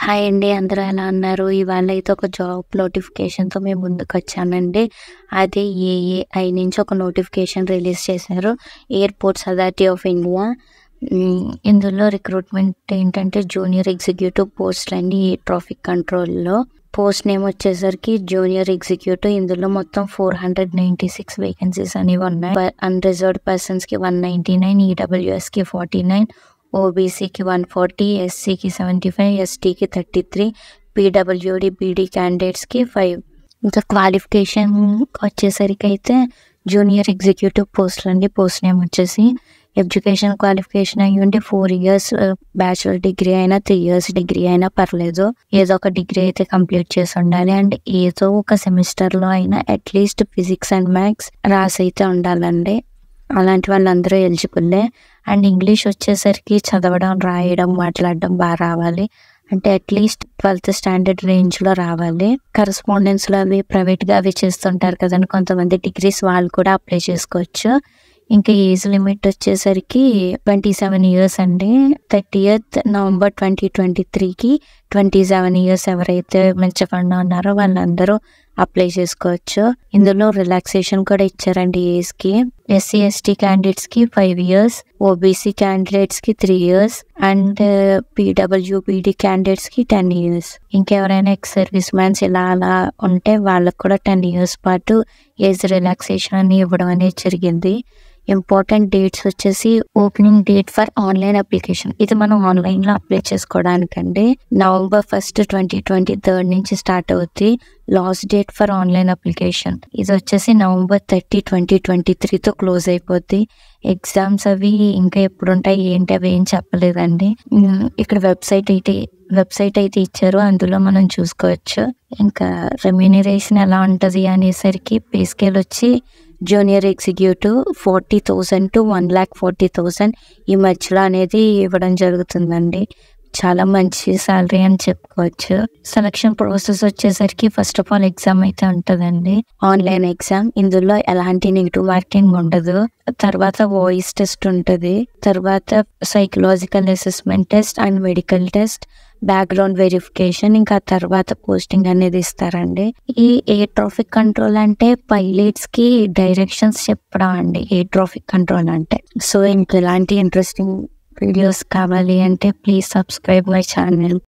hi అండి అందరూ ఎలా ఉన్నారు ఇవాళ అయితే ఒక జాబ్ నోటిఫికేషన్తో మేము ముందుకు వచ్చానండి అదే ఏఏఐ నుంచి ఒక నోటిఫికేషన్ రిలీజ్ చేశారు airports authority of India um, ఇందులో రిక్రూట్మెంట్ ఏంటంటే జూనియర్ ఎగ్జిక్యూటివ్ పోస్ట్ అండి ఈ ట్రాఫిక్ కంట్రోల్లో పోస్ట్ నేమ్ వచ్చేసరికి జూనియర్ ఎగ్జిక్యూటివ్ ఇందులో మొత్తం four hundred ninety six vacancies అనేవి ఉన్నాయి అన్రిజర్వ్డ్ పర్సన్స్కి వన్ నైంటీ నైన్ ఈడబ్ల్యూఎస్కి ఫార్టీ నైన్ ఓబీసీకి వన్ ఫార్టీ ఎస్సీకి సెవెంటీ ఫైవ్ ఎస్టీకి థర్టీ త్రీ పీడబ్ల్యూడి బీడీ క్యాండిడేట్స్కి ఫైవ్ ఇంకా క్వాలిఫికేషన్ వచ్చేసరికి అయితే జూనియర్ ఎగ్జిక్యూటివ్ పోస్ట్ అండి పోస్ట్ నేమ్ వచ్చేసి ఎడ్యుకేషన్ క్వాలిఫికేషన్ అయ్యి ఉంటే ఫోర్ ఇయర్స్ బ్యాచులర్ డిగ్రీ అయినా త్రీ ఇయర్స్ డిగ్రీ అయినా పర్లేదు ఏదో ఒక డిగ్రీ అయితే కంప్లీట్ చేసి ఉండాలి అండ్ ఏదో ఒక సెమిస్టర్ లో అయినా అట్లీస్ట్ ఫిజిక్స్ అండ్ మ్యాథ్స్ రాసి అయితే ఉండాలండి అలాంటి వాళ్ళందరూ ఎలిజిబుల్లే అండ్ ఇంగ్లీష్ వచ్చేసరికి చదవడం రాయడం మాట్లాడడం బాగా రావాలి అంటే అట్లీస్ట్ ట్వెల్త్ స్టాండర్డ్ రేంజ్ లో రావాలి కరస్పాండెన్స్ లో అవి ప్రైవేట్ గా అవి చేస్తుంటారు కదండి కొంతమంది డిగ్రీస్ వాళ్ళు కూడా అప్లై చేసుకోవచ్చు ఇంకా ఏజ్ లిమిట్ వచ్చేసరికి ట్వంటీ సెవెన్ ఇయర్స్ అండి థర్టీయత్ నవంబర్ ట్వంటీ ట్వంటీ త్రీకి ట్వంటీ సెవెన్ ఇయర్స్ ఎవరైతే మెచ్చకుండా ఉన్నారో వాళ్ళందరూ అప్లై చేసుకోవచ్చు ఇందులో రిలాక్సేషన్ కూడా ఇచ్చారండి ఏజ్ కి ఎస్సీ ఎస్టీ క్యాండిడేట్స్ కి ఫైవ్ ఇయర్స్ ఓబీసీ క్యాండిడేట్స్ కి three years and PWBD candidates కి టెన్ ఇయర్స్ ఇంకెవరైనా ఎక్స్ సర్వీస్ మ్యాన్స్ ఇలా అలా ఉంటే వాళ్ళకి కూడా టెన్ ఇయర్స్ పాటు ఏజ్ రిలాక్సేషన్ అని ఇవ్వడం అనేది జరిగింది ఇంపార్టెంట్ డేట్స్ వచ్చేసి opening date for online application ఇది మనం ఆన్లైన్ లో అప్లై చేసుకోవడానికండి November first twenty twenty third నుంచి స్టార్ట్ అవుద్ది last date for online application ఇది వచ్చేసి నవంబర్ థర్టీ ట్వంటీ ట్వంటీ త్రీతో క్లోజ్ అయిపోద్ది ఎగ్జామ్స్ అవి ఇంకా ఎప్పుడు ఉంటాయి ఏంటి అవి ఏం చెప్పలేదండి ఉమ్, ఇక్కడ వెబ్సైట్ అయితే వెబ్సైట్ అయితే ఇచ్చారు అందులో మనం చూసుకోవచ్చు ఇంకా రెమ్యూనరేషన్ ఎలా ఉంటది అనేసరికి పే స్కేల్ వచ్చి junior executive forty thousand to one lakh forty thousand ఈ మధ్యలో అనేది ఇవ్వడం జరుగుతుందండి చాలా మంచి శాలరీ అని చెప్పుకోవచ్చు సెలక్షన్ ప్రాసెస్ వచ్చేసరికి ఫస్ట్ ఆఫ్ ఆల్ ఎగ్జామ్ అయితే ఉంటుందండి ఆన్లైన్ ఎగ్జామ్ ఇందులో ఎలాంటి నెగిటివ్ మార్కింగ్ ఉండదు తర్వాత వాయిస్ టెస్ట్ ఉంటుంది తర్వాత psychological assessment test and medical test background verification ఇంకా తర్వాత పోస్టింగ్ అనేది ఇస్తారండి ఈ ఎయిర్ ట్రాఫిక్ కంట్రోల్ అంటే పైలట్స్ కి డైరెక్షన్స్ చెప్పడం అండి ఎయిర్ ట్రాఫిక్ కంట్రోల్ అంటే సో ఇంక ఇలాంటి ఇంట్రెస్టింగ్ వీడియోస్ కావాలి అంటే ప్లీజ్ సబ్స్క్రైబ్ మై ఛానల్